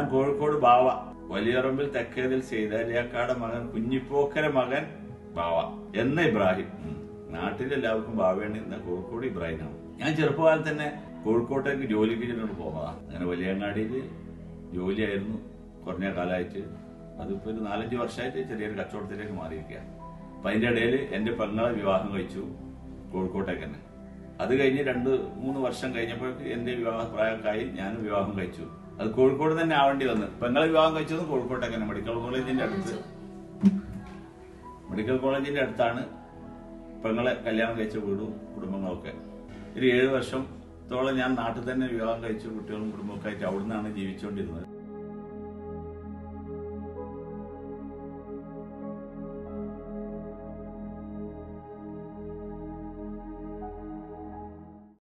കോഴിക്കോട് ബാവ വലിയറമ്പിൽ തെക്കേതിൽ സെയ്താലിയാക്കാട് മകൻ കുഞ്ഞിപ്പോക്കര മകൻ ബാവ എന്ന ഇബ്രാഹിം ഉം. നാട്ടിലെല്ലാവർക്കും ബാവയാണ് ഇന്ന് കോഴിക്കോട് ഇബ്രാഹിമാണ് ഞാൻ ചെറുപ്പകാലത്ത് തന്നെ കോഴിക്കോട്ടേക്ക് ജോലിക്ക് ചെന്നിട്ട് പോന്നതാ അങ്ങനെ വലിയങ്ങാടിയിൽ ജോലിയായിരുന്നു കുറഞ്ഞ കാലമായിട്ട് അതിപ്പോ ഒരു നാലഞ്ച് വർഷമായിട്ട് ചെറിയൊരു കച്ചവടത്തിലേക്ക് മാറിയിരിക്കുക അപ്പൊ അതിന്റെ ഇടയിൽ എന്റെ പെങ്ങളെ വിവാഹം കഴിച്ചു കോഴിക്കോട്ടേക്ക് തന്നെ അത് കഴിഞ്ഞ് രണ്ട് മൂന്ന് വർഷം കഴിഞ്ഞപ്പോഴേക്ക് എന്റെ വിവാഹ പ്രായമൊക്കെയായി ഞാനും വിവാഹം കഴിച്ചു അത് കോഴിക്കോട് തന്നെ ആവേണ്ടി വന്നു പെങ്ങളെ വിവാഹം കഴിച്ചത് കോഴിക്കോട്ടേക്ക് തന്നെ മെഡിക്കൽ കോളേജിന്റെ അടുത്ത് മെഡിക്കൽ കോളേജിന്റെ അടുത്താണ് പെങ്ങളെ കല്യാണം കഴിച്ച വീടും കുടുംബങ്ങളൊക്കെ ഒരു ഏഴ് വർഷത്തോളം ഞാൻ നാട്ടിൽ തന്നെ വിവാഹം കഴിച്ചു കുട്ടികളും കുടുംബമൊക്കെ ആയിട്ട് അവിടെ നിന്നാണ് ജീവിച്ചുകൊണ്ടിരുന്നത്